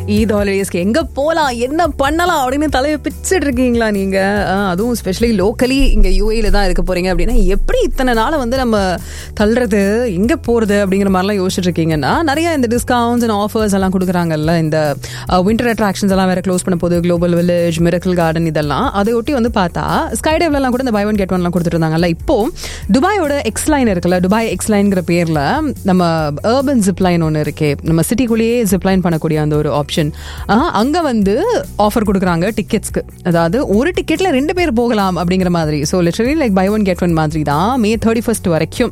ஈத் ஹாலிடேஸ்க்கு எங்க போலாம் என்ன பண்ணலாம் அப்படின்னு தலையை பிச்சுட்டு இருக்கீங்களா நீங்க ஆஹ், அதுவும் ஸ்பெஷலி லோக்கலி இங்க யூஏல தான் இருக்க போறீங்க அப்படின்னா எப்படி இத்தனை நாளை வந்து நம்ம தள்ளுறது எங்க போறது அப்படிங்கிற மாதிரிலாம் யோசிச்சுட்டு இருக்கீங்கன்னா நிறைய இந்த டிஸ்கவுண்ட்ஸ் அண்ட் ஆஃபர்ஸ் எல்லாம் கொடுக்குறாங்கல்ல இந்த விண்டர் அட்ராக்ஷன்ஸ் எல்லாம் வேற க்ளோஸ் பண்ண போகுது குளோபல் வில்லேஜ் மிரக்கல் கார்டன் இதெல்லாம் அதை ஒட்டி வந்து பார்த்தா ஸ்கை டேவ்லாம் கூட இந்த பை ஒன் கெட் ஒன்லாம் கொடுத்துட்டு இருந்தாங்கல்ல இப்போ துபாயோட எக்ஸ் லைன் இருக்குல்ல துபாய் எக்ஸ் லைன்ங்கிற பேர்ல நம்ம ஏர்பன் ஜிப் லைன் ஒன்று இருக்கே நம்ம சிட்டிக்குள்ளேயே ஜிப் லைன் பண்ணக்கூடிய அந்த ஒரு ஆப்ஷன் அங்க வந்து ஆஃபர் கொடுக்குறாங்க டிக்கெட்ஸ்க்கு அதாவது ஒரு டிக்கெட்ல ரெண்டு பேர் போகலாம் அப்படிங்கிற மாதிரி so literally like buy one get one மாதிரி தான் மே தேர்ட்டி ஃபர்ஸ்ட் வரைக்கும்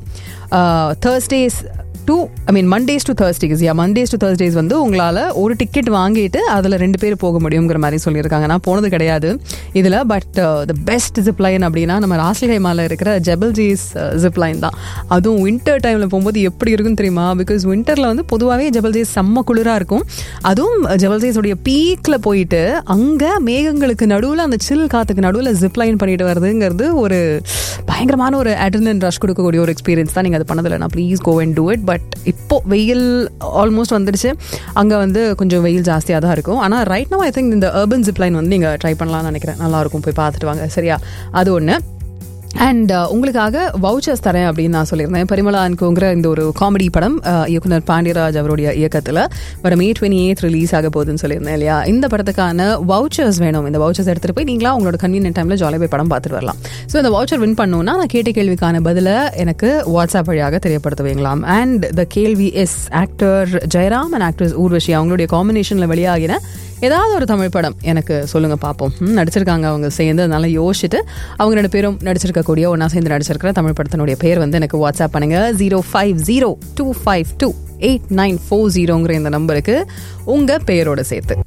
Thursdays to I mean Mondays to Thursdays yeah Mondays to Thursdays வந்து உங்களால் ஒரு டிக்கெட் வாங்கிட்டு அதில் ரெண்டு பேர் போக முடியுங்கிற மாதிரி சொல்லியிருக்காங்க நான் போனது கிடையாது இதில் but the best zip line அப்படின்னா நம்ம ராசிகைமாவில் இருக்கிற ஜெபல் ஜீஸ் ஜிப் லைன் தான் அதுவும் வின்டர் டைமில் போகும்போது எப்படி இருக்குன்னு தெரியுமா பிகாஸ் வின்டரில் வந்து பொதுவாகவே ஜெபல் ஜீஸ் செம்ம குளிராக இருக்கும் அதுவும் ஜெபல் ஜீஸோடைய பீக்கில் போயிட்டு அங்கே மேகங்களுக்கு நடுவில் அந்த சில் காற்றுக்கு நடுவில் ஜிப் லைன் பண்ணிட்டு வருதுங்கிறது ஒரு பயங்கரமான ஒரு அட்ரினல் ரஷ் கொடுக்கக்கூடிய ஒரு எக்ஸ்பீரியன்ஸ் தான் நீங்கள் அது பண்ணதில்லை நான் please go and do it but இப்போ வெயில் ஆல்மோஸ்ட் வந்துடுச்சு அங்கே வந்து கொஞ்சம் வெயில் ஜாஸ்தியாக தான் இருக்கும் ஆனால் ரைட் now ஐ திங்க் இந்த அர்பன் ஜிப் லைன் வந்து நீங்கள் ட்ரை பண்ணலாம்னு நினைக்கிறேன் நல்லா இருக்கும் போய் பார்த்துட்டு வாங்க சரியா அது ஒன்று அண்ட் உங்களுக்காக வவுச்சர்ஸ் தரேன் அப்படின்னு நான் சொல்லியிருந்தேன் பரிமளா அன்கோங்கிற இந்த ஒரு காமெடி படம் அஹ், இயக்குனர் பாண்டியராஜ் அவருடைய இயக்கத்தில் வர மே டுவெண்ட்டி எய்த் ரிலீஸ் ஆக போகுதுன்னு சொல்லியிருந்தேன் இல்லையா இந்த படத்துக்கான வவுச்சர்ஸ் வேணும் இந்த வவுச்சர்ஸ் எடுத்துகிட்டு போய் நீங்களா உங்களோட கன்வீனியன்ட் டைமில் ஜாலியாக போய் படம் பார்த்துட்டு வரலாம் ஸோ இந்த வவுச்சர் வின் பண்ணணும்னா நான் கேட்ட கேள்விக்கான பதிலை எனக்கு வாட்ஸ்அப் வழியாக தெரியப்படுத்துவீங்களாம் அண்ட் த கேள்வி is actor Jayaram and actress Urvashi அவங்களுடைய காம்பினேஷனில் வெளியாகின ஏதாவது ஒரு தமிழ் படம் எனக்கு சொல்லுங்க பார்ப்போம் ம், நடிச்சிருக்காங்க அவங்க சேர்ந்து அதனால யோசிச்சுட்டு அவங்க ரெண்டு பேரும் நடிச்சிருக்கக்கூடிய ஒன்றா சேர்ந்து நடிச்சிருக்கிற தமிழ் படத்தினுடைய பேர் வந்து எனக்கு வாட்ஸ்அப் பண்ணுங்க zero five zero two five two eight nine four ஜீரோங்கிற இந்த நம்பருக்கு உங்க பெயரோட சேர்த்து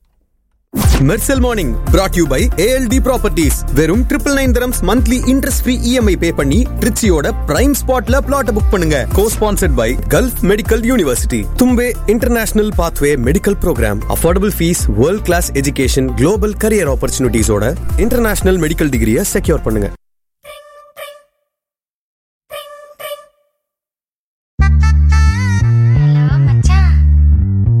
Mersal morning brought you by ALT properties வெறும் triple nine terms monthly interest free EMI pay பண்ணி ட்ரிச்சியோட பிரைம் ஸ்பாட்ல பிளாட் புக் பண்ணுங்க co sponsored by Gulf medical university Thumbay international pathway medical programme affordable fees world class education global career ஆப்பர்ச்சுனிட்டிஸோட international medical டிகிரியை secure பண்ணுங்க